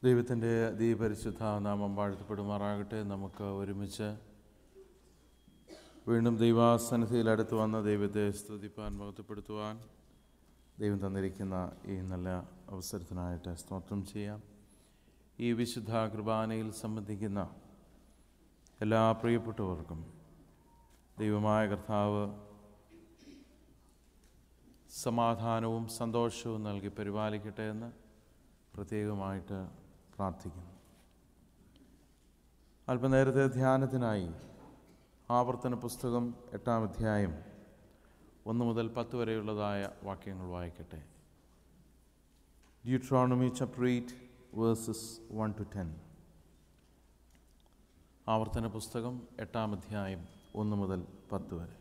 ദൈവത്തിൻ്റെ ദീപരിശുദ്ധ നാമം വാഴ്ത്തപ്പെടുമാറാകട്ടെ നമുക്ക് ഒരുമിച്ച് വീണ്ടും ദൈവാസന്നിധിയിൽ അടുത്ത് വന്ന ദൈവത്തെ സ്തുതിപ്പാൻ മഹത്വപ്പെടുത്തുവാൻ ദൈവം തന്നിരിക്കുന്ന ഈ നല്ല അവസരത്തിനായിട്ട് സ്തോത്രം ചെയ്യാം ഈ വിശുദ്ധ കുർബാനയിൽ സംബന്ധിക്കുന്ന എല്ലാ പ്രിയപ്പെട്ടവർക്കും ദൈവമായ കർത്താവ് സമാധാനവും സന്തോഷവും നൽകി പരിപാലിക്കട്ടെ എന്ന് പ്രത്യേകമായിട്ട് പ്രാർത്ഥിക്കുന്നു അല്പനേരത്തെ ധ്യാനത്തിനായി ആവർത്തന പുസ്തകം എട്ടാം അധ്യായം ഒന്ന് മുതൽ പത്ത് വരെയുള്ളതായ വാക്യങ്ങൾ വായിക്കട്ടെ Deuteronomy chapter eight verses one two ten ആവർത്തന പുസ്തകം എട്ടാം അധ്യായം ഒന്ന് മുതൽ പത്ത് വരെ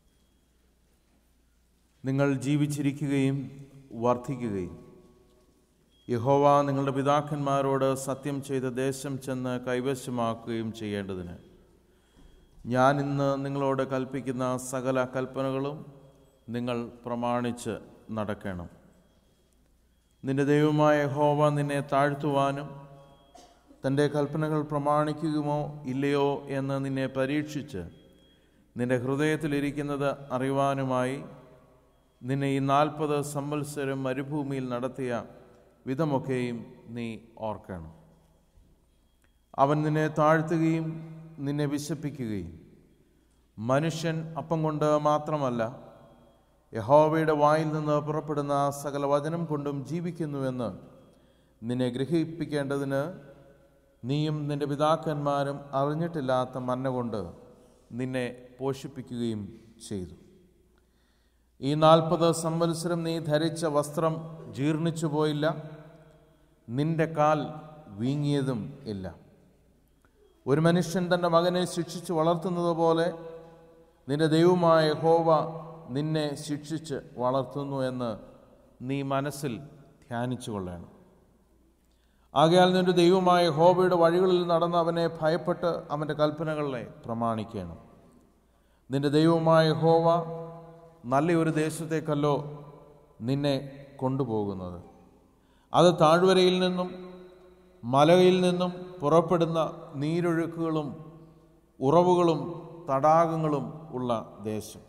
നിങ്ങൾ ജീവിച്ചിരിക്കുകയും വർദ്ധിക്കുകയും യഹോവ നിങ്ങളുടെ പിതാക്കന്മാരോട് സത്യം ചെയ്ത ദേശം ചെന്ന് കൈവശമാക്കുകയും ചെയ്യേണ്ടതിന് ഞാൻ ഇന്ന് നിങ്ങളോട് കൽപ്പിക്കുന്ന സകല കൽപ്പനകളും നിങ്ങൾ പ്രമാണിച്ച് നടക്കണം നിന്റെ ദൈവമായ യഹോവ നിന്നെ താഴ്ത്തുവാനും തൻ്റെ കൽപ്പനകൾ പ്രമാണിക്കുമോ ഇല്ലയോ എന്ന് നിന്നെ പരീക്ഷിച്ച് നിന്റെ ഹൃദയത്തിലിരിക്കുന്നത് അറിയുവാനുമായി നിന്നെ ഈ നാൽപ്പത് സംവത്സരം മരുഭൂമിയിൽ നടത്തിയ വിധമൊക്കെയും നീ ഓർക്കണം അവൻ നിന്നെ താഴ്ത്തുകയും നിന്നെ വിശപ്പിക്കുകയും മനുഷ്യൻ അപ്പം കൊണ്ട് മാത്രമല്ല യഹോവയുടെ വായിൽ നിന്ന് പുറപ്പെടുന്ന സകല വചനം കൊണ്ടും ജീവിക്കുന്നുവെന്ന് നിന്നെ ഗ്രഹിപ്പിക്കേണ്ടതിന് നീയും നിന്റെ പിതാക്കന്മാരും അറിഞ്ഞിട്ടില്ലാത്ത മന്ന കൊണ്ട് നിന്നെ പോഷിപ്പിക്കുകയും ചെയ്തു ഈ നാൽപ്പത് സംവത്സരം നീ ധരിച്ച വസ്ത്രം ജീർണിച്ചു പോയില്ല നിന്റെ കാൽ വീങ്ങിയതും ഇല്ല ഒരു മനുഷ്യൻ തൻ്റെ മകനെ ശിക്ഷിച്ച് വളർത്തുന്നത് പോലെ നിന്റെ ദൈവമായ ഹോവ നിന്നെ ശിക്ഷിച്ച് വളർത്തുന്നു എന്ന് നീ മനസ്സിൽ ധ്യാനിച്ചു കൊള്ളണം ആകയാൽ നിന്റെ ദൈവമായ ഹോബയുടെ വഴികളിൽ നടന്ന് അവനെ ഭയപ്പെട്ട് അവൻ്റെ കൽപ്പനകളെ പ്രമാണിക്കണം നിന്റെ ദൈവമായ ഹോവ നല്ല ഒരു ദേശത്തേക്കല്ലോ നിന്നെ കൊണ്ടുപോകുന്നത് അത് താഴ്വരയിൽ നിന്നും മലയിൽ നിന്നും പുറപ്പെടുന്ന നീരൊഴുക്കുകളും ഉറവുകളും തടാകങ്ങളും ഉള്ള ദേശം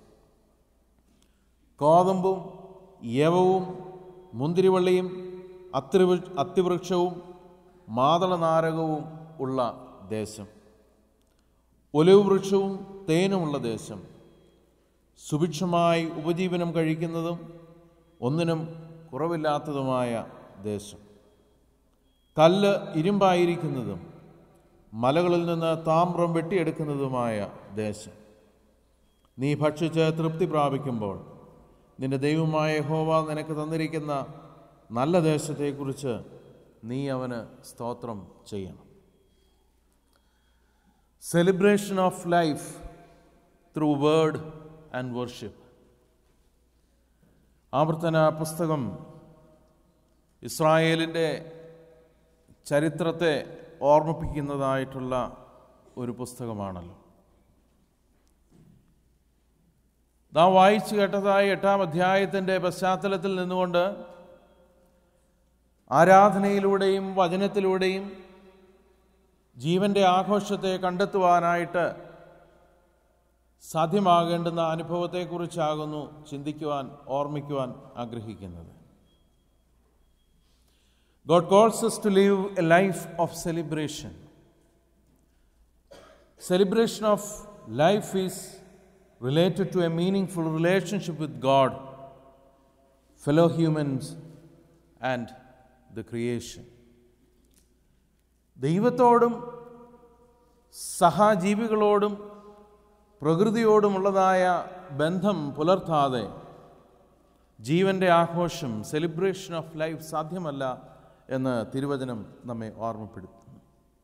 കോതമ്പും യവവും മുന്തിരിവള്ളിയും അത്തിവൃ അത്തിവൃക്ഷവും മാതളനാരകവും ഉള്ള ദേശം ഒലിവ് വൃക്ഷവും തേനുമുള്ള ദേശം സുഭിക്ഷമായി ഉപജീവനം കഴിക്കുന്നതും ഒന്നിനും കുറവില്ലാത്തതുമായ ദേശം കല്ല് ഇരുമ്പായിരിക്കുന്നതും മലകളിൽ നിന്ന് താമ്രം വെട്ടിയെടുക്കുന്നതുമായ ദേശം നീ ഭക്ഷിച്ച് തൃപ്തി പ്രാപിക്കുമ്പോൾ നിന്റെ ദൈവമായ ഹോവ നിനക്ക് തന്നിരിക്കുന്ന നല്ല ദേശത്തെക്കുറിച്ച് നീ അവന് സ്തോത്രം ചെയ്യണം celebration of life through word and worship ആവർത്തന പുസ്തകം ഇസ്രായേലിൻ്റെ ചരിത്രത്തെ ഓർമ്മിപ്പിക്കുന്നതായിട്ടുള്ള ഒരു പുസ്തകമാണല്ലോ നാം വായിച്ചു കേട്ടതായി എട്ടാം അധ്യായത്തിൻ്റെ പശ്ചാത്തലത്തിൽ നിന്നുകൊണ്ട് ആരാധനയിലൂടെയും വചനത്തിലൂടെയും ജീവൻ്റെ ആഘോഷത്തെ കണ്ടെത്തുവാനായിട്ട് സാധ്യമാകേണ്ടുന്ന അനുഭവത്തെക്കുറിച്ചാകുന്നു ചിന്തിക്കുവാൻ ഓർമ്മിക്കുവാൻ ആഗ്രഹിക്കുന്നത് God calls us to live a life of celebration. Celebration of life is related to a meaningful relationship with God, fellow humans, and the creation. ദൈവത്തോടും സഹജീവികളോടും പ്രകൃതിയോടുമുള്ളതായ ബന്ധം പുലർത്താതെ ജീവൻ്റെ ആഘോഷം സെലിബ്രേഷൻ ഓഫ് ലൈഫ് സാധ്യമല്ല എന്ന് തിരുവചനം നമ്മെ ഓർമ്മപ്പെടുത്തുന്നു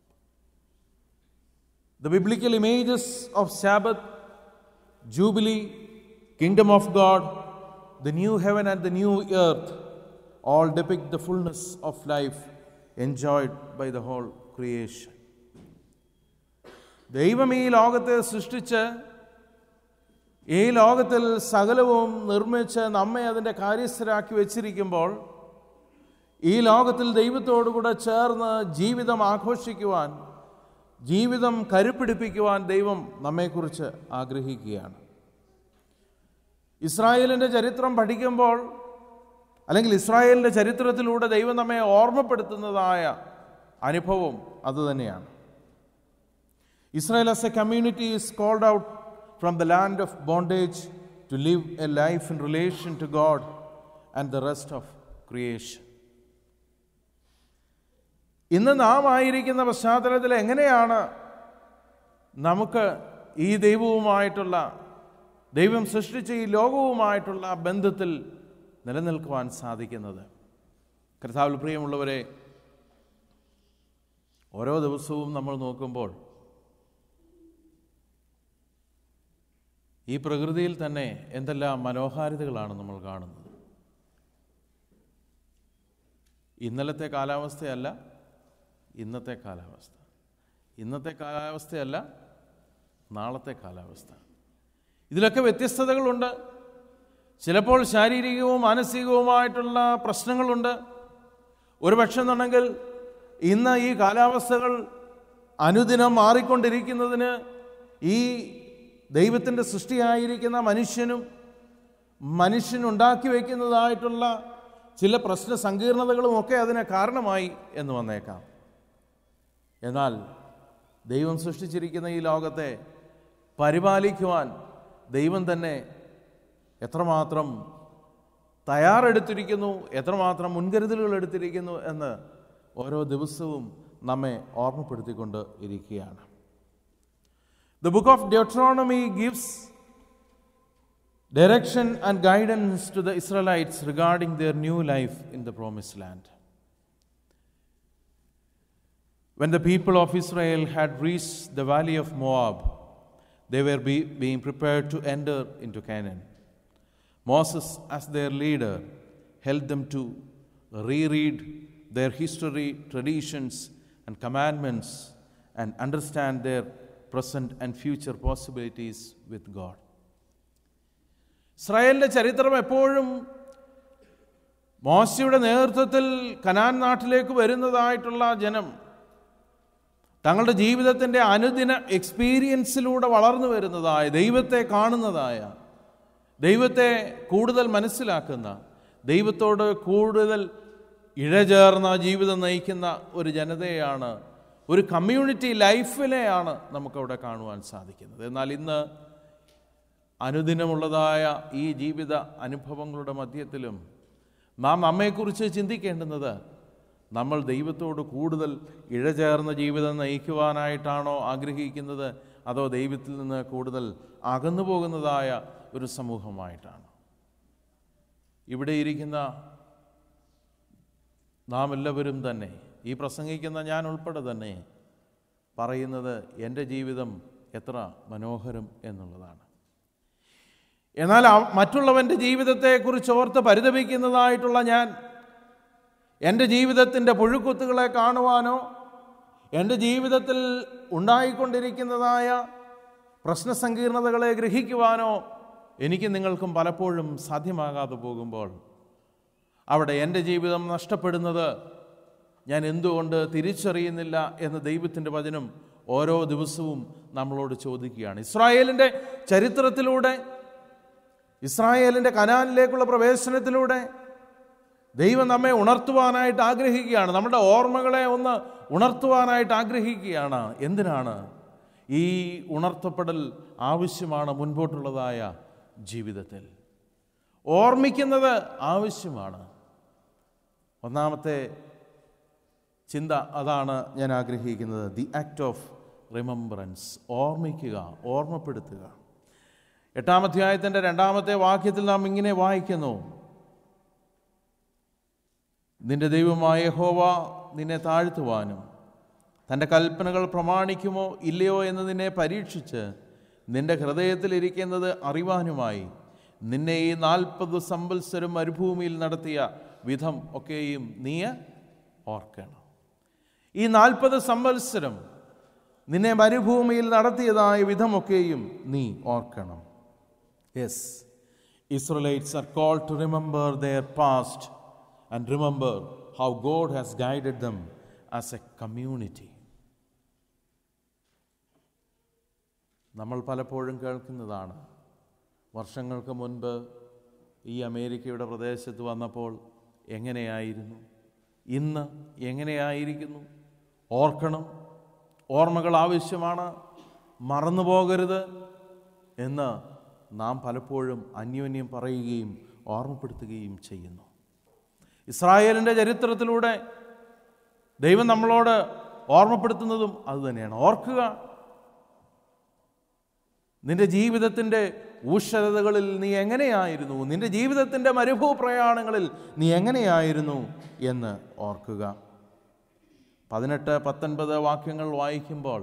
the biblical images of Sabbath jubilee kingdom of God the new heaven and the new earth all depict the fullness of life enjoyed by the whole creation ദൈവം ഈ ലോകത്തെ സൃഷ്ടിച്ച് ഈ ലോകത്തിൽ സകലവും നിർമ്മിച്ച് നമ്മെ അതിൻ്റെ കാര്യസ്ഥരാക്കി വെച്ചിരിക്കുമ്പോൾ ഈ ലോകത്തിൽ ദൈവത്തോടുകൂടെ ചേർന്ന് ജീവിതം ആഘോഷിക്കുവാൻ ജീവിതം കരുപ്പിടിപ്പിക്കുവാൻ ദൈവം നമ്മെക്കുറിച്ച് ആഗ്രഹിക്കുകയാണ് ഇസ്രായേലിൻ്റെ ചരിത്രം പഠിക്കുമ്പോൾ അല്ലെങ്കിൽ ഇസ്രായേലിൻ്റെ ചരിത്രത്തിലൂടെ ദൈവം നമ്മെ ഓർമ്മപ്പെടുത്തുന്നതായ അനുഭവം അതുതന്നെയാണ് Israel as a community is called out from the land of bondage to live a life in relation to God and the rest of creation ഇന്ന് നാം ആയിരിക്കുന്ന പശ്ചാത്തലത്തിൽ എങ്ങനെയാണ് നമുക്ക് ഈ ദൈവവുമായിട്ടുള്ള ദൈവം സൃഷ്ടിച്ച ഈ ലോകവുമായിട്ടുള്ള ബന്ധത്തിൽ നിലനിൽക്കുവാൻ സാധിക്കുന്നത് കർത്താവിൽ പ്രിയമുള്ളവരെ ഓരോ ദിവസവും നമ്മൾ നോക്കുമ്പോൾ ഈ പ്രകൃതിയിൽ തന്നെ എന്തെല്ലാം മനോഹാരിതകളാണ് നമ്മൾ കാണുന്നത് ഇന്നലത്തെ കാലാവസ്ഥയല്ല ഇന്നത്തെ കാലാവസ്ഥ ഇന്നത്തെ കാലാവസ്ഥയല്ല നാളത്തെ കാലാവസ്ഥ ഇതിലൊക്കെ വ്യത്യസ്തതകളുണ്ട് ചിലപ്പോൾ ശാരീരികവും മാനസികവുമായിട്ടുള്ള പ്രശ്നങ്ങളുണ്ട് ഒരു പക്ഷെ എന്നുണ്ടെങ്കിൽ ഇന്ന് ഈ കാലാവസ്ഥകൾ അനുദിനം മാറിക്കൊണ്ടിരിക്കുന്നതിന് ഈ ദൈവത്തിൻ്റെ സൃഷ്ടിയായിരിക്കുന്ന മനുഷ്യനും മനുഷ്യനുണ്ടാക്കി വയ്ക്കുന്നതായിട്ടുള്ള ചില പ്രശ്ന സങ്കീർണതകളും ഒക്കെ അതിന് കാരണമായി എന്ന് വന്നേക്കാം എന്നാൽ ദൈവം സൃഷ്ടിച്ചിരിക്കുന്ന ഈ ലോകത്തെ പരിപാലിക്കുവാൻ ദൈവം തന്നെ എത്രമാത്രം തയ്യാറെടുത്തിരിക്കുന്നു എത്രമാത്രം മുൻകരുതലുകൾ എടുത്തിരിക്കുന്നു എന്ന് ഓരോ ദിവസവും നമ്മെ ഓർമ്മപ്പെടുത്തിക്കൊണ്ട് ഇരിക്കുകയാണ് the book of Deuteronomy gives direction and guidance to the Israelites regarding their new life in the promised land. When the people of Israel had reached the valley of Moab, they were be- being prepared to enter into Canaan. Moses, as their leader, held them to reread their history, traditions, and commandments and understand their present and future possibilities with God. ഇസ്രായേലിൻ്റെ ചരിത്രം എപ്പോഴും മോശയുടെ നേതൃത്വത്തിൽ Canaan നാട്ടിലേക്ക് വരുന്നതായിട്ടുള്ള ജനം തങ്ങളുടെ ജീവിതത്തിൻ്റെ അനുദിന എക്സ്പീരിയൻസിലൂടെ വളർന്നു വരുന്നതായ ദൈവത്തെ കാണുന്നതായ ദൈവത്തെ കൂടുതൽ മനസ്സിലാക്കുന്ന ദൈവത്തോട് കൂടുതൽ ഇഴചേർന്ന ജീവിതം നയിക്കുന്ന ഒരു ജനതയാണ് ഒരു കമ്മ്യൂണിറ്റി ലൈഫിലെയാണ് നമുക്കവിടെ കാണുവാൻ സാധിക്കുന്നത് എന്നാൽ ഇന്ന് അനുദിനമുള്ളതായ ഈ ജീവിത അനുഭവങ്ങളുടെ മധ്യത്തിലും നാം നമ്മെക്കുറിച്ച് ചിന്തിക്കേണ്ടുന്നത് നമ്മൾ ദൈവത്തോട് കൂടുതൽ ഇഴചേർന്ന ജീവിതം നയിക്കുവാനായിട്ടാണോ ആഗ്രഹിക്കുന്നത് അതോ ദൈവത്തിൽ നിന്ന് കൂടുതൽ അകന്നു പോകുന്നതായ ഒരു സമൂഹമായിട്ടാണ് ഇവിടെ ഇരിക്കുന്ന നാം എല്ലാവരും തന്നെ ഈ പ്രസംഗിക്കുന്ന ഞാൻ ഉൾപ്പെടെ തന്നെ പറയുന്നത് എൻ്റെ ജീവിതം എത്ര മനോഹരം എന്നുള്ളതാണ് എന്നാൽ അവ- മറ്റുള്ളവൻ്റെ ജീവിതത്തെക്കുറിച്ച് ഓർത്ത് പരിതപിക്കുന്നതായിട്ടുള്ള ഞാൻ എൻ്റെ ജീവിതത്തിൻ്റെ പുഴുക്കുത്തുകളെ കാണുവാനോ എൻ്റെ ജീവിതത്തിൽ ഉണ്ടായിക്കൊണ്ടിരിക്കുന്നതായ പ്രശ്നസങ്കീർണതകളെ ഗ്രഹിക്കുവാനോ എനിക്ക് നിങ്ങൾക്കും പലപ്പോഴും സാധ്യമാകാതെ പോകുമ്പോൾ അവിടെ എൻ്റെ ജീവിതം നഷ്ടപ്പെടുന്നത് ഞാൻ എന്തുകൊണ്ട് തിരിച്ചറിയുന്നില്ല എന്ന് ദൈവത്തിൻ്റെ വചനം ഓരോ ദിവസവും നമ്മളോട് ചോദിക്കുകയാണ് ഇസ്രായേലിൻ്റെ ചരിത്രത്തിലൂടെ ഇസ്രായേലിൻ്റെ കനാലിലേക്കുള്ള പ്രവേശനത്തിലൂടെ ദൈവം നമ്മെ ഉണർത്തുവാനായിട്ട് ആഗ്രഹിക്കുകയാണ് നമ്മുടെ ഓർമ്മകളെ ഒന്ന് ഉണർത്തുവാനായിട്ട് ആഗ്രഹിക്കുകയാണ് എന്തിനാണ് ഈ ഉണർത്തപ്പെടൽ ആവശ്യമാണ് മുൻപോട്ടുള്ളതായ ജീവിതത്തിൽ ഓർമ്മിക്കുന്നത് ആവശ്യമാണ് ഒന്നാമത്തെ ചിന്ത അതാണ് ഞാൻ ആഗ്രഹിക്കുന്നത് ദി ആക്ട് ഓഫ് റിമംബറൻസ് ഓർമ്മിക്കുക ഓർമ്മപ്പെടുത്തുക എട്ടാം അധ്യായത്തിൻ്റെ രണ്ടാമത്തെ വാക്യത്തിൽ നാം ഇങ്ങനെ വായിക്കുന്നു നിന്റെ ദൈവമായ ഹോവ നിന്നെ താഴ്ത്തുവാനും തൻ്റെ കൽപ്പനകൾ പ്രമാണിക്കുമോ ഇല്ലയോ എന്ന് നിന്നെ പരീക്ഷിച്ച് നിന്റെ ഹൃദയത്തിലിരിക്കുന്നത് അറിവാനുമായി നിന്നെ ഈ നാൽപ്പത് സംവത്സരം മരുഭൂമിയിൽ നടത്തിയ വിധം ഒക്കെയും നീ ഓർക്കണം ഈ നാൽപ്പത് സംവത്സരം നിന്നെ മരുഭൂമിയിൽ നടത്തിയതായ വിധമൊക്കെയും നീ ഓർക്കണം yes Israelites are call to remember their past and remember how God has guided them as a community. നമ്മൾ പലപ്പോഴും കേൾക്കുന്നതാണ് വർഷങ്ങൾക്ക് മുൻപ് ഈ അമേരിക്കയുടെ പ്രദേശത്ത് വന്നപ്പോൾ എങ്ങനെയായിരുന്നു ഇന്ന് എങ്ങനെയായിരിക്കുന്നു ഓർക്കണം ഓർമ്മകൾ ആവശ്യമാണ് മറന്നു പോകരുത് എന്ന് നാം പലപ്പോഴും അന്യോന്യം പറയുകയും ഓർമ്മപ്പെടുത്തുകയും ചെയ്യുന്നു ഇസ്രായേലിൻ്റെ ചരിത്രത്തിലൂടെ ദൈവം നമ്മളോട് ഓർമ്മപ്പെടുത്തുന്നതും അതുതന്നെയാണ് ഓർക്കുക നിന്റെ ജീവിതത്തിൻ്റെ ഊഷരതകളിൽ നീ എങ്ങനെയായിരുന്നു നിന്റെ ജീവിതത്തിൻ്റെ മരുഭൂ പ്രയാണങ്ങളിൽ നീ എങ്ങനെയായിരുന്നു എന്ന് ഓർക്കുക പതിനെട്ട് പത്തൊൻപത് വാക്യങ്ങൾ വായിക്കുമ്പോൾ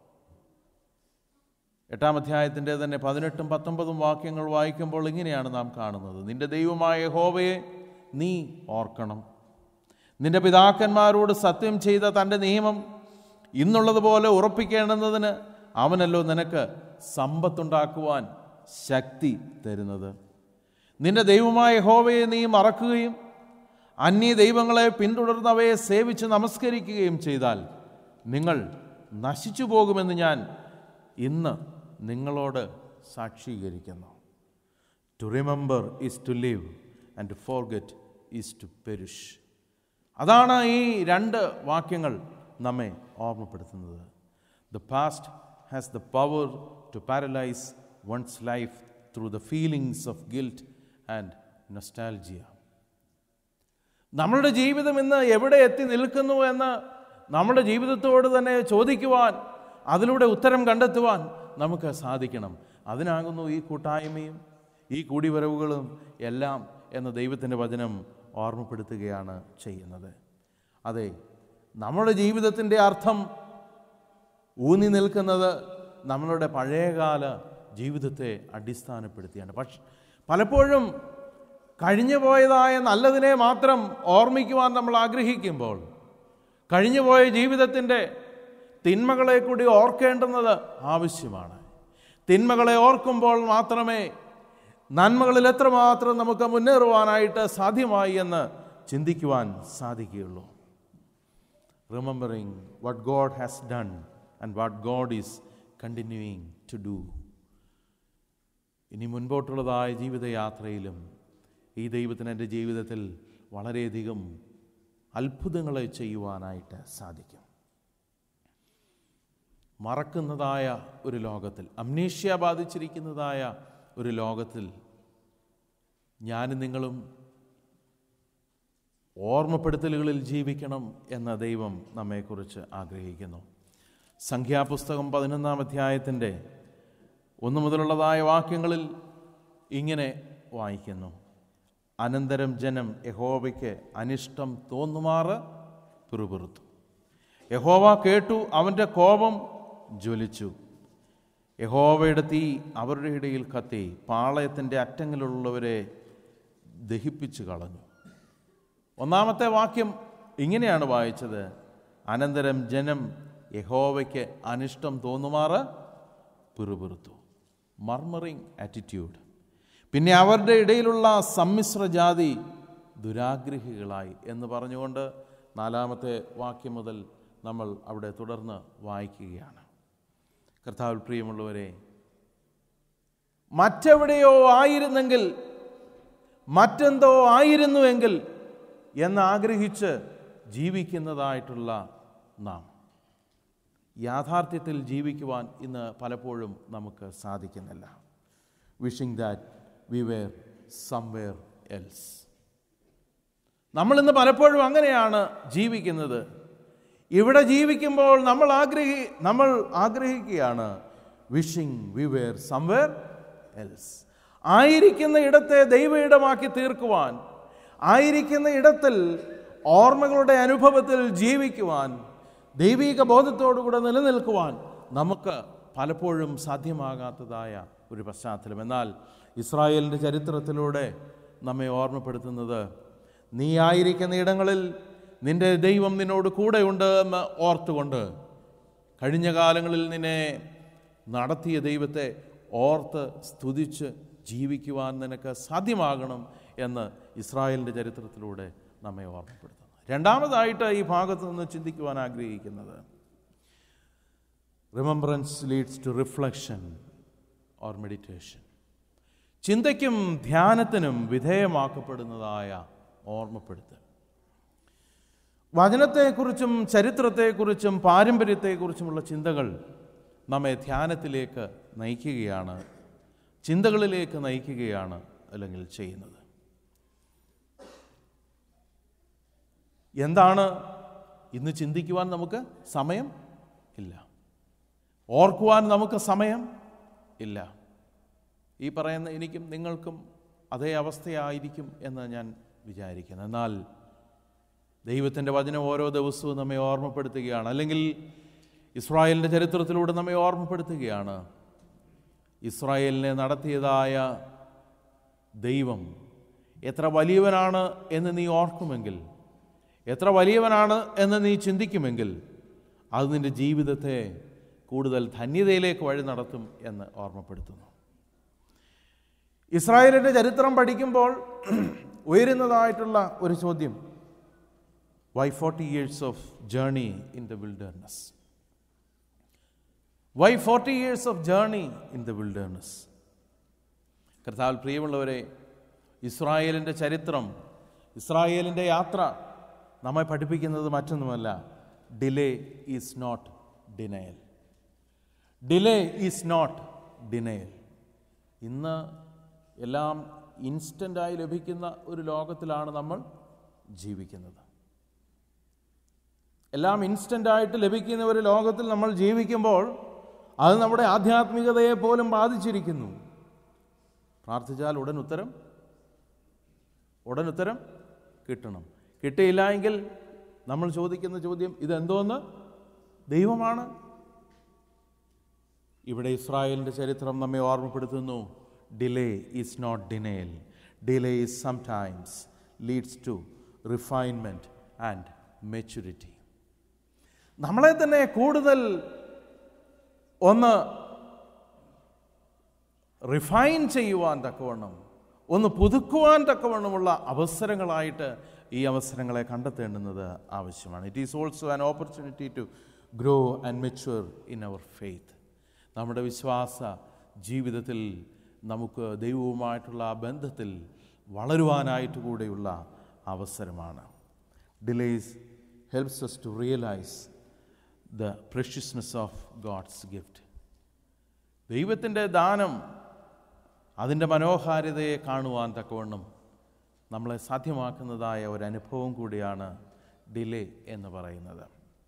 എട്ടാം അധ്യായത്തിൻ്റെ തന്നെ പതിനെട്ടും പത്തൊമ്പതും വാക്യങ്ങൾ വായിക്കുമ്പോൾ ഇങ്ങനെയാണ് നാം കാണുന്നത് നിന്റെ ദൈവമായ ഹോവയെ നീ ഓർക്കണം നിന്റെ പിതാക്കന്മാരോട് സത്യം ചെയ്ത തൻ്റെ നിയമം ഇന്നുള്ളതുപോലെ ഉറപ്പിക്കേണ്ടുന്നതിന് അവനല്ലോ നിനക്ക് സമ്പത്തുണ്ടാക്കുവാൻ ശക്തി തരുന്നത് നിന്റെ ദൈവമായ ഹോവയെ നീ മറക്കുകയും അന്യ ദൈവങ്ങളെ പിന്തുടർന്നവയെ സേവിച്ച് നമസ്കരിക്കുകയും ചെയ്താൽ നിങ്ങൾ നശിച്ചു പോകുമെന്ന് ഞാൻ ഇന്ന് നിങ്ങളോട് സാക്ഷീകരിക്കുന്നു to remember is to live and to forget is to perish അതാണ് ഈ രണ്ട് വാക്യങ്ങൾ നമ്മെ ഓർമ്മപ്പെടുത്തുന്നത് the past has the power to paralyse one's life through the feelings of guilt and nostalgia നമ്മളുടെ ജീവിതം ഇന്ന് എവിടെ എത്തി നിൽക്കുന്നു എന്ന് നമ്മുടെ ജീവിതത്തോട് തന്നെ ചോദിക്കുവാൻ അതിലൂടെ ഉത്തരം കണ്ടെത്തുവാൻ നമുക്ക് സാധിക്കണം അതിനാകുന്നു ഈ കൂട്ടായ്മയും ഈ കൂടിവരവുകളും എല്ലാം എന്ന് ദൈവത്തിൻ്റെ വചനം ഓർമ്മപ്പെടുത്തുകയാണ് ചെയ്യുന്നത് അതെ നമ്മുടെ ജീവിതത്തിൻ്റെ അർത്ഥം ഊന്നി നിൽക്കുന്നത് നമ്മളുടെ പഴയകാല ജീവിതത്തെ അടിസ്ഥാനപ്പെടുത്തിയാണ് പക്ഷെ പലപ്പോഴും കഴിഞ്ഞു പോയതായ നല്ലതിനെ മാത്രം ഓർമ്മിക്കുവാൻ നമ്മൾ ആഗ്രഹിക്കുമ്പോൾ കഴിഞ്ഞുപോയ ജീവിതത്തിൻ്റെ തിന്മകളെ കൂടി ഓർക്കേണ്ടുന്നത് ആവശ്യമാണ് തിന്മകളെ ഓർക്കുമ്പോൾ മാത്രമേ നന്മകളിൽ എത്രമാത്രം നമുക്ക് മുന്നേറുവാനായിട്ട് സാധ്യമായി എന്ന് ചിന്തിക്കുവാൻ സാധിക്കുകയുള്ളൂ remembering what God has done and what God is continuing to do ഇനി മുൻപോട്ടുള്ളതായ ജീവിതയാത്രയിലും ഈ ദൈവത്തിന് എൻ്റെ ജീവിതത്തിൽ വളരെയധികം അത്ഭുതങ്ങളെ ചെയ്യുവാനായിട്ട് സാധിക്കും മറക്കുന്നതായ ഒരു ലോകത്തിൽ അമ്നീഷ്യ ബാധിച്ചിരിക്കുന്നതായ ഒരു ലോകത്തിൽ ഞാനും നിങ്ങളും ഓർമ്മപ്പെടുത്തലുകളിൽ ജീവിക്കണം എന്ന ദൈവം നമ്മെക്കുറിച്ച് ആഗ്രഹിക്കുന്നു സംഖ്യാപുസ്തകം പതിനൊന്നാം അധ്യായത്തിൻ്റെ ഒന്നു മുതലുള്ളതായ വാക്യങ്ങളിൽ ഇങ്ങനെ വായിക്കുന്നു അനന്തരം ജനം യഹോവയ്ക്ക് അനിഷ്ടം തോന്നുമാറ് പിറുപിറുത്തു യഹോവ കേട്ടു അവൻ്റെ കോപം ജ്വലിച്ചു യഹോവയുടെ തീ അവരുടെ ഇടയിൽ കത്തി പാളയത്തിൻ്റെ അറ്റങ്ങളിലുള്ളവരെ ദഹിപ്പിച്ചു കളഞ്ഞു ഒന്നാമത്തെ വാക്യം ഇങ്ങനെയാണ് വായിച്ചത് അനന്തരം ജനം യഹോവയ്ക്ക് അനിഷ്ടം തോന്നുമാറ് പിറുപിറുത്തു മർമറിങ് ആറ്റിറ്റ്യൂഡ് പിന്നെ അവരുടെ ഇടയിലുള്ള സമ്മിശ്ര ജാതി ദുരാഗ്രഹികളായി എന്ന് പറഞ്ഞുകൊണ്ട് നാലാമത്തെ വാക്യം മുതൽ നമ്മൾ അവിടെ തുടർന്ന് വായിക്കുകയാണ് കർത്താവിൽ പ്രിയമുള്ളവരെ മറ്റെവിടെയോ ആയിരുന്നെങ്കിൽ മറ്റെന്തോ ആയിരുന്നുവെങ്കിൽ എന്നാഗ്രഹിച്ച് ജീവിക്കുന്നതായിട്ടുള്ള നാം യാഥാർത്ഥ്യത്തിൽ ജീവിക്കുവാൻ ഇന്ന് പലപ്പോഴും നമുക്ക് സാധിക്കുന്നില്ല wishing that we were somewhere else നമ്മളിന്ന് പലപ്പോഴും അങ്ങനെയാണ് ജീവിക്കുന്നത് ഇവിടെ ജീവിക്കുമ്പോൾ നമ്മൾ ആഗ്രഹി നമ്മൾ ആഗ്രഹിക്കുകയാണ് wishing we were somewhere else ആയിരിക്കുന്ന ഇടത്തെ ദൈവ ഇടമാക്കി തീർക്കുവാൻ ആയിരിക്കുന്ന ഇടത്തിൽ ഓർമ്മകളുടെ അനുഭവത്തിൽ ജീവിക്കുവാൻ ദൈവിക ബോധത്തോടുകൂടെ നിലനിൽക്കുവാൻ നമുക്ക് പലപ്പോഴും സാധ്യമാകാത്തതായ ഒരു പശ്ചാത്തലം എന്നാൽ ഇസ്രായേലിൻ്റെ ചരിത്രത്തിലൂടെ നമ്മെ ഓർമ്മപ്പെടുത്തുന്നത് നീ ആയിരിക്കുന്ന ഇടങ്ങളിൽ നിന്റെ ദൈവം നിന്നോട് കൂടെയുണ്ട് എന്ന് ഓർത്തുകൊണ്ട് കഴിഞ്ഞ കാലങ്ങളിൽ നിന്നെ നടത്തിയ ദൈവത്തെ ഓർത്ത് സ്തുതിച്ച് ജീവിക്കുവാൻ നിനക്ക് സാധ്യമാകണം എന്ന് ഇസ്രായേലിൻ്റെ ചരിത്രത്തിലൂടെ നമ്മെ ഓർമ്മപ്പെടുത്തുന്നു രണ്ടാമതായിട്ട് ഈ ഭാഗത്ത് നിന്ന് ചിന്തിക്കുവാൻ ആഗ്രഹിക്കുന്നത് remembrance leads to reflection or meditation ചിന്തയ്ക്കും ധ്യാനത്തിനും വിധേയമാക്കപ്പെടുന്നതായ ഓർമ്മപ്പെടുത്തൽ വചനത്തെക്കുറിച്ചും ചരിത്രത്തെക്കുറിച്ചും പാരമ്പര്യത്തെക്കുറിച്ചുമുള്ള ചിന്തകൾ നമ്മെ ധ്യാനത്തിലേക്ക് നയിക്കുകയാണ് ചിന്തകളിലേക്ക് നയിക്കുകയാണ് അല്ലെങ്കിൽ ചെയ്യുന്നത് എന്താണ് ഇന്ന് ചിന്തിക്കുവാൻ നമുക്ക് സമയം ഇല്ല ഓർക്കുവാൻ നമുക്ക് സമയം ഇല്ല ഈ പറയുന്ന എനിക്കും നിങ്ങൾക്കും അതേ അവസ്ഥയായിരിക്കും എന്ന് ഞാൻ വിചാരിക്കുന്നു എന്നാൽ ദൈവത്തിൻ്റെ വചനം ഓരോ ദിവസവും നമ്മെ ഓർമ്മപ്പെടുത്തുകയാണ് അല്ലെങ്കിൽ ഇസ്രായേലിൻ്റെ ചരിത്രത്തിലൂടെ നമ്മെ ഓർമ്മപ്പെടുത്തുകയാണ് ഇസ്രായേലിനെ നടത്തിയതായ ദൈവം എത്ര വലിയവനാണ് എന്ന് നീ ഓർക്കുമെങ്കിൽ എത്ര വലിയവനാണ് എന്ന് നീ ചിന്തിക്കുമെങ്കിൽ അത് നിൻ്റെ ജീവിതത്തെ കൂടുതൽ ധന്യതയിലേക്ക് വഴി നടത്തും എന്ന് ഓർമ്മപ്പെടുത്തുന്നു ഇസ്രായേലിൻ്റെ ചരിത്രം പഠിക്കുമ്പോൾ ഉയരുന്നതായിട്ടുള്ള ഒരു ചോദ്യം why forty years of journey in the wilderness why forty years of journey in the wilderness കർത്താൽ പ്രിയമുള്ളവരെ ഇസ്രായേലിൻ്റെ ചരിത്രം ഇസ്രായേലിൻ്റെ യാത്ര നമ്മെ പഠിപ്പിക്കുന്നത് മറ്റൊന്നുമല്ല delay is not denial delay is not denial ഇന്ന് എല്ലാം ഇൻസ്റ്റൻ്റായി ലഭിക്കുന്ന ഒരു ലോകത്തിലാണ് നമ്മൾ ജീവിക്കുന്നത് എല്ലാം ഇൻസ്റ്റൻ്റായിട്ട് ലഭിക്കുന്ന ഒരു ലോകത്തിൽ നമ്മൾ ജീവിക്കുമ്പോൾ അത് നമ്മുടെ ആധ്യാത്മികതയെ പോലും ബാധിച്ചിരിക്കുന്നു പ്രാർത്ഥിച്ചാൽ ഉടൻ ഉത്തരം ഉടൻ ഉത്തരം കിട്ടണം കിട്ടിയില്ല എങ്കിൽ നമ്മൾ ചോദിക്കുന്ന ചോദ്യം ഇതെന്തോന്ന് ദൈവമാണ് ഇവിടെ ഇസ്രായേലിൻ്റെ ചരിത്രം നമ്മെ ഓർമ്മപ്പെടുത്തുന്നു delay is not denial delay is sometimes leads to refinement and maturity നമ്മളെ തന്നെ കൂടുതൽ ഒന്ന് റിഫൈൻ ചെയ്യുവാൻ തക്കവണ്ണം ഒന്ന് പുതുക്കുവാൻ തക്കവണ്ണമുള്ള അവസരങ്ങളായിട്ട് ഈ അവസരങ്ങളെ കണ്ടെത്തേണ്ടുന്നത് ആവശ്യമാണ് it is also an opportunity to grow and mature in our faith നമ്മുടെ വിശ്വാസ ജീവിതത്തിൽ നമുക്ക് ദൈവവുമായിട്ടുള്ള ആ ബന്ധത്തിൽ വളരുവാനായിട്ട് കൂടെയുള്ള അവസരമാണ് delays helps us to realise the preciousness of God's gift ദൈവത്തിൻ്റെ ദാനം അതിൻ്റെ മനോഹാരിതയെ കാണുവാൻ തക്കവണ്ണം നമ്മളെ സാധ്യമാക്കുന്നതായ ഒരു അനുഭവം കൂടിയാണ് ഡിലേ എന്ന് പറയുന്നത്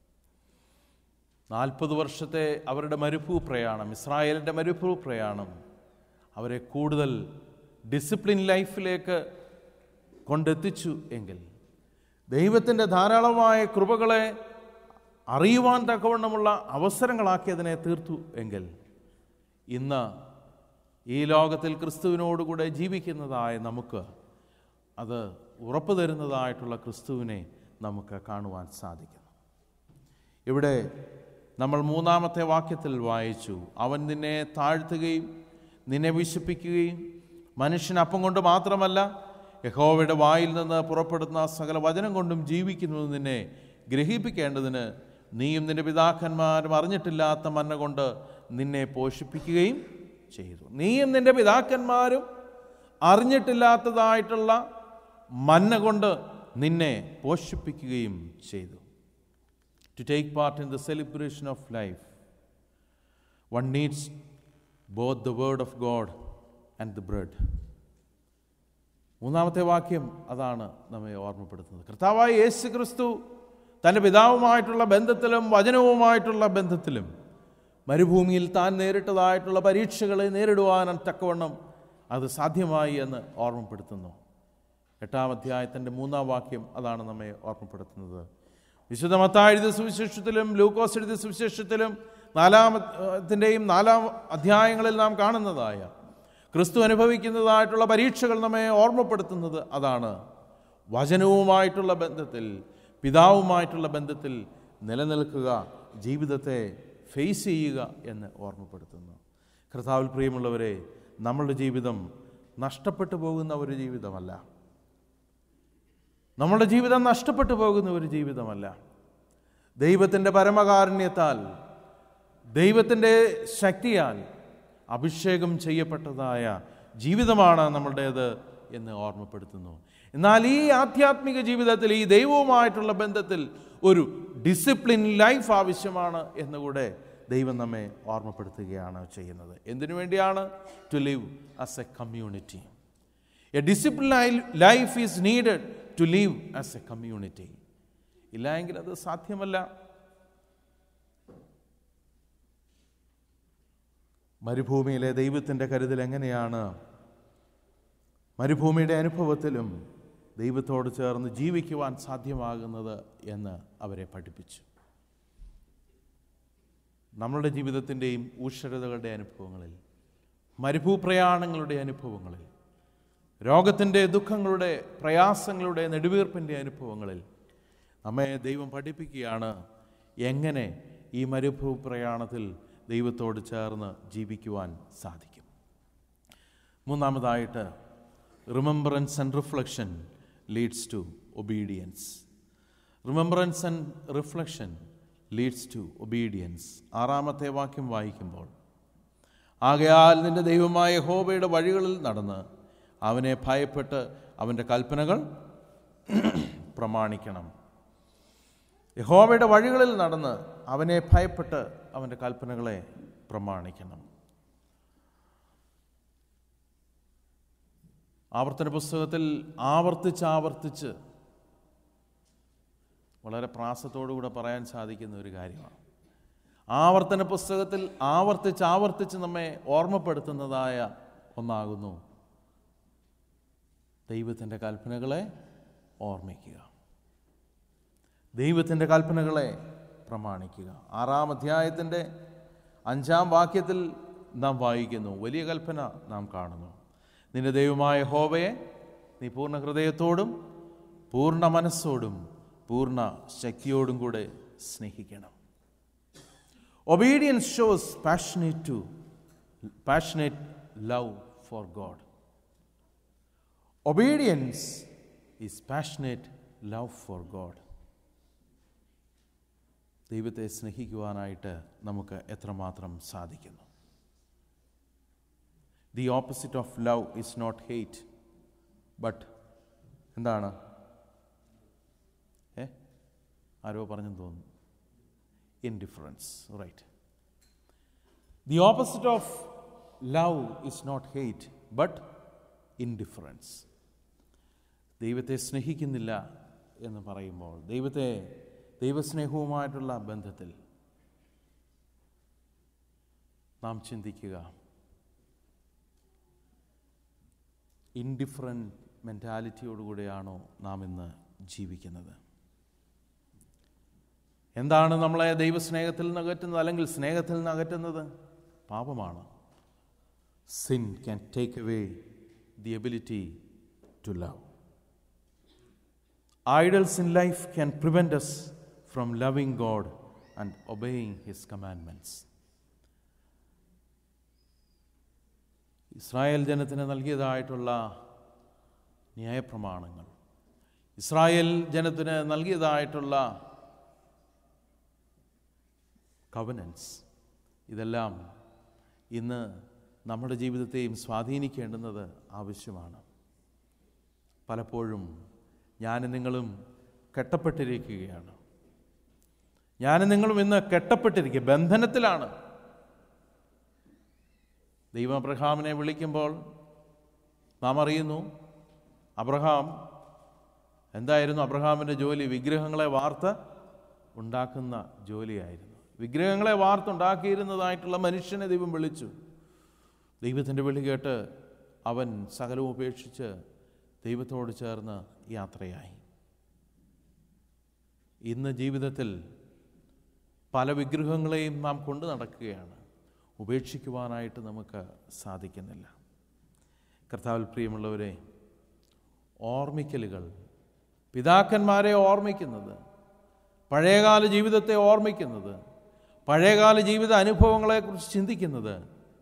നാൽപ്പത് വർഷത്തെ അവരുടെ മരുഭൂ പ്രയാണം ഇസ്രായേലിൻ്റെ മരുഭൂ പ്രയാണം അവരെ കൂടുതൽ ഡിസിപ്ലിൻ ലൈഫിലേക്ക് കൊണ്ടെത്തിച്ചു എങ്കിൽ ദൈവത്തിൻ്റെ ധാരാളമായ കൃപകളെ അറിയുവാൻ തക്കവണ്ണമുള്ള അവസരങ്ങളാക്കി അതിനെ തീർത്തു എങ്കിൽ ഇന്ന് ഈ ലോകത്തിൽ ക്രിസ്തുവിനോടുകൂടെ ജീവിക്കുന്നതായ നമുക്ക് അത് ഉറപ്പു തരുന്നതായിട്ടുള്ള ക്രിസ്തുവിനെ നമുക്ക് കാണുവാൻ സാധിക്കുന്നു ഇവിടെ നമ്മൾ മൂന്നാമത്തെ വാക്യത്തിൽ വായിച്ചു അവൻ നിന്നെ താഴ്ത്തുകയും നിന്നെ വിശപ്പിക്കുകയും മനുഷ്യൻ അപ്പം കൊണ്ട് മാത്രമല്ല യഹോവയുടെ വായിൽ നിന്ന് പുറപ്പെടുന്ന സകല വചനം കൊണ്ടും ജീവിക്കുന്നത് നിന്നെ ഗ്രഹിപ്പിക്കേണ്ടതിന് നീയും നിന്റെ പിതാക്കന്മാരും അറിഞ്ഞിട്ടില്ലാത്ത മന്ന കൊണ്ട് നിന്നെ പോഷിപ്പിക്കുകയും ചെയ്തു നീയും നിന്റെ പിതാക്കന്മാരും അറിഞ്ഞിട്ടില്ലാത്തതായിട്ടുള്ള മന്ന കൊണ്ട് നിന്നെ പോഷിപ്പിക്കുകയും ചെയ്തു to take part in the celebration of life, one needs both the word of God and the bread. മൂന്നാമത്തെ വാക്യം അതാണ് നമ്മെ ഓർമ്മപ്പെടുത്തുന്നത് കർത്താവായ യേശു ക്രിസ്തു തൻ്റെ പിതാവുമായിട്ടുള്ള ബന്ധത്തിലും വചനവുമായിട്ടുള്ള ബന്ധത്തിലും മരുഭൂമിയിൽ താൻ നേരിട്ടതായിട്ടുള്ള പരീക്ഷകളെ നേരിടുവാൻ തക്കവണ്ണം അത് സാധ്യമായി എന്ന് ഓർമ്മപ്പെടുത്തുന്നു എട്ടാം അധ്യായത്തിൻ്റെ മൂന്നാം വാക്യം അതാണ് നമ്മെ ഓർമ്മപ്പെടുത്തുന്നത് വിശുദ്ധ മത്തായ എഴുതിയ സുവിശേഷത്തിലും ലൂക്കോസ് എഴുതിയ സുവിശേഷത്തിലും നാലാമത്തിൻ്റെയും നാലാം അധ്യായങ്ങളിൽ നാം കാണുന്നതായ ക്രിസ്തു അനുഭവിക്കുന്നതായിട്ടുള്ള പരീക്ഷകൾ നമ്മെ ഓർമ്മപ്പെടുത്തുന്നത് അതാണ് വചനവുമായിട്ടുള്ള ബന്ധത്തിൽ പിതാവുമായിട്ടുള്ള ബന്ധത്തിൽ നിലനിൽക്കുക ജീവിതത്തെ ഫേസ് ചെയ്യുക എന്ന് ഓർമ്മപ്പെടുത്തുന്നു കർത്താവിൽ പ്രിയമുള്ളവരെ നമ്മളുടെ ജീവിതം നഷ്ടപ്പെട്ടു പോകുന്ന ഒരു ജീവിതമല്ല നമ്മുടെ ജീവിതം നഷ്ടപ്പെട്ടു പോകുന്ന ഒരു ജീവിതമല്ല ദൈവത്തിൻ്റെ പരമകാരുണ്യത്താൽ ദൈവത്തിൻ്റെ ശക്തിയാൽ അഭിഷേകം ചെയ്യപ്പെട്ടതായ ജീവിതമാണ് നമ്മളുടേത് എന്ന് ഓർമ്മപ്പെടുത്തുന്നു എന്നാൽ ഈ ആധ്യാത്മിക ജീവിതത്തിൽ ഈ ദൈവവുമായിട്ടുള്ള ബന്ധത്തിൽ ഒരു ഡിസിപ്ലിൻ ലൈഫ് ആവശ്യമാണ് എന്നുകൂടെ ദൈവം നമ്മെ ഓർമ്മപ്പെടുത്തുകയാണ് ചെയ്യുന്നത് എന്തിനു വേണ്ടിയാണ് to live as a community a discipline life is needed to live as a community ഇല്ല എങ്കിൽ അത് സാധ്യമല്ല മരുഭൂമിയിലെ ദൈവത്തിൻ്റെ കരുതൽ എങ്ങനെയാണ് മരുഭൂമിയുടെ അനുഭവത്തിലും ദൈവത്തോട് ചേർന്ന് ജീവിക്കുവാൻ സാധ്യമാകുന്നത് എന്ന് അവരെ പഠിപ്പിച്ചു നമ്മളുടെ ജീവിതത്തിൻ്റെയും ഊഷരതകളുടെ അനുഭവങ്ങളിൽ മരുഭൂപ്രയാണങ്ങളുടെ അനുഭവങ്ങളിൽ രോഗത്തിൻ്റെ ദുഃഖങ്ങളുടെ പ്രയാസങ്ങളുടെ നെടുവീർപ്പിൻ്റെ അനുഭവങ്ങളിൽ നമ്മെ ദൈവം പഠിപ്പിക്കുകയാണ് എങ്ങനെ ഈ മരുഭൂപ്രയാണത്തിൽ ദൈവത്തോട് ചേർന്ന് ജീവിക്കുവാൻ സാധിക്കും മൂന്നാമതായിട്ട് remembrance and reflection leads to obedience remembrance and reflection leads to obedience ആറാമത്തെ വാക്യം വായിക്കുമ്പോൾ ആകയാൽ നിന്റെ ദൈവമായ ഹോബയുടെ വഴികളിൽ നടന്ന് അവനെ ഭയപ്പെട്ട് അവൻ്റെ കൽപ്പനകൾ പ്രമാണിക്കണം യഹോവയുടെ വഴികളിൽ നടന്ന് അവനെ ഭയപ്പെട്ട് അവൻ്റെ കൽപ്പനകളെ പ്രമാണിക്കണം ആവർത്തന പുസ്തകത്തിൽ ആവർത്തിച്ച് ആവർത്തിച്ച് വളരെ പ്രാസത്തോടുകൂടെ പറയാൻ സാധിക്കുന്ന ഒരു കാര്യമാണ് ആവർത്തന പുസ്തകത്തിൽ ആവർത്തിച്ച് ആവർത്തിച്ച് നമ്മെ ഓർമ്മപ്പെടുത്തുന്നതായ ഒന്നാകുന്നു ദൈവത്തിൻ്റെ കൽപ്പനകളെ ഓർമ്മിക്കുക ദൈവത്തിൻ്റെ കൽപ്പനകളെ പ്രമാണിക്കുക ആറാം അധ്യായത്തിൻ്റെ അഞ്ചാം വാക്യത്തിൽ നാം വായിക്കുന്നു വലിയ കൽപ്പന നാം കാണുന്നു നിന്റെ ദൈവമായ ഹോവയെ നീ പൂർണ്ണ ഹൃദയത്തോടും പൂർണ്ണ മനസ്സോടും പൂർണ്ണ ശക്തിയോടും കൂടെ സ്നേഹിക്കണം obedience shows passionate to passionate love for God obedience is passionate love for God ദൈവത്തെ സ്നേഹിക്കുവാനായിട്ട് നമുക്ക് എത്രമാത്രം സാധിക്കുന്നു the opposite of love is not hate but എന്താണ് ഏ ആരോ പറഞ്ഞെന്ന് തോന്നുന്നു indifference right the opposite of love is not hate but indifference ദൈവത്തെ സ്നേഹിക്കുന്നില്ല എന്ന് പറയുമ്പോൾ ദൈവത്തെ ദൈവസ്നേഹവുമായിട്ടുള്ള ബന്ധത്തിൽ നാം ചിന്തിക്കുക ഇൻഡിഫറൻറ്റ് മെൻറ്റാലിറ്റിയോടുകൂടെയാണോ നാം ഇന്ന് ജീവിക്കുന്നത് എന്താണ് നമ്മളെ ദൈവസ്നേഹത്തിൽ നിന്ന് അകറ്റുന്നത് അല്ലെങ്കിൽ സ്നേഹത്തിൽ നിന്ന് അകറ്റുന്നത് പാപമാണ് sin can take away the ability to love Idols in life can prevent us from loving God and obeying His commandments. Israel ജനത്തിന് നൽകിയതായിട്ടുള്ള ന്യായപ്രമാണങ്ങൾ ഇസ്രായേൽ ജനത്തിന് നൽകിയതായിട്ടുള്ള കവനൻസ് ഇതെല്ലാം ഇന്ന് നമ്മുടെ ജീവിതത്തെയും സ്വാധീനിക്കേണ്ടുന്നത് ആവശ്യമാണ് പലപ്പോഴും ഞാനും നിങ്ങളും കെട്ടപ്പെട്ടിരിക്കുകയാണ് ഞാനും നിങ്ങളും ഇന്ന് കെട്ടപ്പെട്ടിരിക്കുക ബന്ധനത്തിലാണ് ദൈവം അബ്രഹാമിനെ വിളിക്കുമ്പോൾ നാം അറിയുന്നു അബ്രഹാം എന്തായിരുന്നു അബ്രഹാമിൻ്റെ ജോലി വിഗ്രഹങ്ങളെ വാർത്ത് ഉണ്ടാക്കുന്ന ജോലിയായിരുന്നു വിഗ്രഹങ്ങളെ വാർത്തുണ്ടാക്കിയിരുന്നതായിട്ടുള്ള മനുഷ്യനെ ദൈവം വിളിച്ചു ദൈവത്തിൻ്റെ വിളി കേട്ട് അവൻ സകലവും ഉപേക്ഷിച്ച് ദൈവത്തോട് ചേർന്ന് യാത്രയായി ഇന്ന് ജീവിതത്തിൽ പല വിഗ്രഹങ്ങളെയും നാം കൊണ്ടു നടക്കുകയാണ് ഉപേക്ഷിക്കുവാനായിട്ട് നമുക്ക് സാധിക്കുന്നില്ല കർത്താവിൽ പ്രിയമുള്ളവരെ ഓർമ്മിക്കലുകൾ പിതാക്കന്മാരെ ഓർമ്മിക്കുന്നത് പഴയകാല ജീവിതത്തെ ഓർമ്മിക്കുന്നത് പഴയകാല ജീവിത അനുഭവങ്ങളെക്കുറിച്ച് ചിന്തിക്കുന്നത്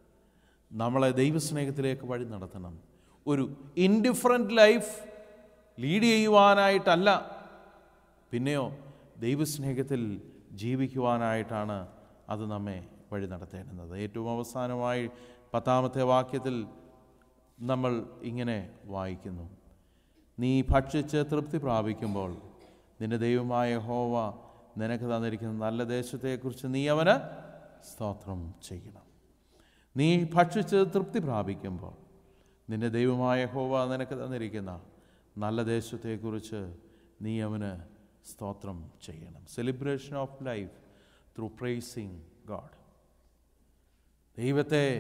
നമ്മളെ ദൈവസ്നേഹത്തിലേക്ക് വഴി നടത്തണം ഒരു ഇൻഡിഫറൻറ്റ് ലൈഫ് ലീഡ് ചെയ്യുവാനായിട്ടല്ല പിന്നെയോ ദൈവസ്നേഹത്തിൽ ജീവിക്കുവാനായിട്ടാണ് അത് നമ്മെ വഴി നടത്തേണ്ടുന്നത് ഏറ്റവും അവസാനമായി പത്താമത്തെ വാക്യത്തിൽ നമ്മൾ ഇങ്ങനെ വായിക്കുന്നു നീ ഭക്ഷിച്ച് തൃപ്തി പ്രാപിക്കുമ്പോൾ നിന്റെ ദൈവമായ ഹോവ നിനക്ക് തന്നിരിക്കുന്ന നല്ല ദേശത്തെക്കുറിച്ച് നീ അവന് സ്തോത്രം ചെയ്യണം നീ ഭക്ഷിച്ച് തൃപ്തി പ്രാപിക്കുമ്പോൾ നിന്റെ ദൈവമായ ഹോവ നിനക്ക് തന്നിരിക്കുന്ന നല്ല ദേശത്തെക്കുറിച്ച് നീ അവന് സ്തോത്രം ചെയ്യണം celebration of life through praising God ദൈവത്തെ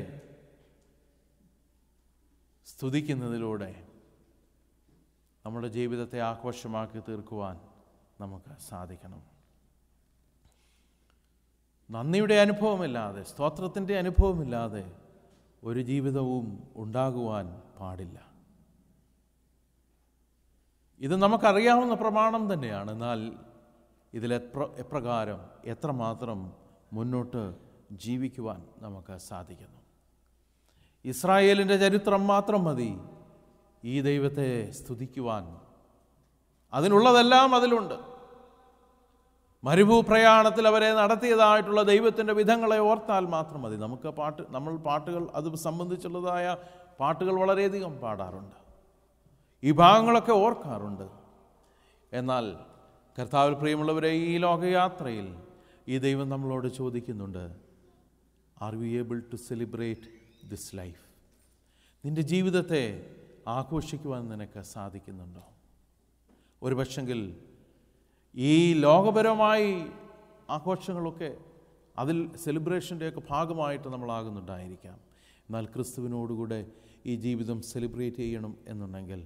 സ്തുതിക്കുന്നതിലൂടെ നമ്മുടെ ജീവിതത്തെ ആഘോഷമാക്കി തീർക്കുവാൻ നമുക്ക് സാധിക്കണം നന്ദിയുടെ അനുഭവമില്ലാതെ സ്തോത്രത്തിൻ്റെ അനുഭവമില്ലാതെ ഒരു ജീവിതവും ഉണ്ടാകുവാൻ പാടില്ല ഇത് നമുക്കറിയാവുന്ന പ്രമാണം തന്നെയാണ് എന്നാൽ ഇതിൽ എത്ര എപ്രകാരം എത്രമാത്രം മുന്നോട്ട് ജീവിക്കുവാൻ നമുക്ക് സാധിക്കുന്നു ഇസ്രായേലിൻ്റെ ചരിത്രം മാത്രം മതി ഈ ദൈവത്തെ സ്തുതിക്കുവാൻ അതിനുള്ളതെല്ലാം അതിലുണ്ട് മരുഭൂ പ്രയാണത്തിൽ അവരെ നടത്തിയതായിട്ടുള്ള ദൈവത്തിൻ്റെ വിധങ്ങളെ ഓർത്താൽ മാത്രം മതി നമുക്ക് പാട്ട് നമ്മൾ പാട്ടുകൾ അത് സംബന്ധിച്ചുള്ളതായ പാട്ടുകൾ വളരെയധികം പാടാറുണ്ട് ഈ ഭാഗങ്ങളൊക്കെ ഓർക്കാറുണ്ട് എന്നാൽ കർത്താവിൽ പ്രിയമുള്ളവരെ ഈ ലോകയാത്രയിൽ ഈ ദൈവം നമ്മളോട് ചോദിക്കുന്നുണ്ട് are we able to celebrate this life നിൻ്റെ ജീവിതത്തെ ആഘോഷിക്കുവാൻ നിനക്ക് സാധിക്കുന്നുണ്ടോ ഒരു പക്ഷെങ്കിൽ ഈ ലോകപരമായി ആഘോഷങ്ങളൊക്കെ അതിൽ സെലിബ്രേഷൻ്റെയൊക്കെ ഭാഗമായിട്ട് നമ്മളാകുന്നുണ്ടായിരിക്കാം എന്നാൽ ക്രിസ്തുവിനോടുകൂടെ ഈ ജീവിതം സെലിബ്രേറ്റ് ചെയ്യണം എന്നുണ്ടെങ്കിൽ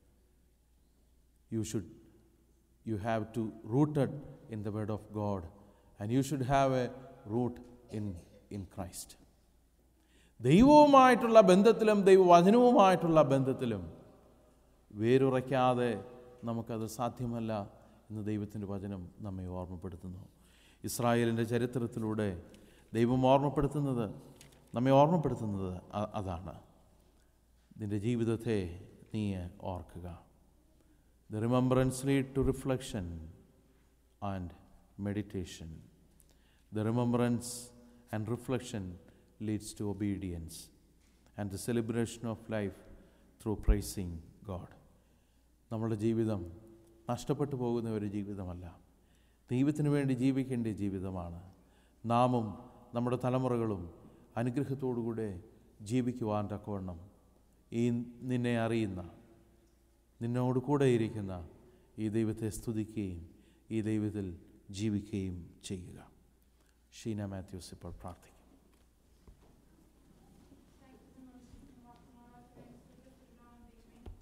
you should you have to rooted in the word of god and you should have a root in in christ ദൈവവുമായിട്ടുള്ള ബന്ധത്തിലും ദൈവവചനവുമായിട്ടുള്ള ബന്ധത്തിലും വേരുറയ്ക്കാതെ നമുക്കത് സാധ്യമല്ല എന്ന് ദൈവത്തിൻ്റെ വചനം നമ്മെ ഓർമ്മപ്പെടുത്തുന്നു ഇസ്രായേലിൻ്റെ ചരിത്രത്തിലൂടെ ദൈവം ഓർമ്മപ്പെടുത്തുന്നത് നമ്മെ ഓർമ്മപ്പെടുത്തുന്നത് അ- അതാണ് നിൻ്റെ ജീവിതത്തെ നീ ഓർക്കുക The remembrance lead to reflection and meditation. The remembrance and reflection leads to obedience and the celebration of life through praising God. നമ്മുടെ ജീവിതം നഷ്ടപ്പെട്ടു പോകുന്ന ഒരു ജീവിതമല്ല ദൈവത്തിന് വേണ്ടി ജീവിക്കേണ്ട ജീവിതമാണ് നാമും നമ്മുടെ തലമുറകളും അനുഗ്രഹത്തോടുകൂടെ ജീവിക്കുവാൻ തക്കവണ്ണം ഈ നിന്നെ അറിയുന്ന നിന്നോട് കൂടെ ഇരിക്കുന്ന ഈ ദൈവത്തെ സ്തുതിക്കുകയും ഈ ദൈവത്തിൽ ജീവിക്കുകയും ചെയ്യുക ഷീന മാത്യൂസ് ഇപ്പോൾ പ്രാർത്ഥിക്കും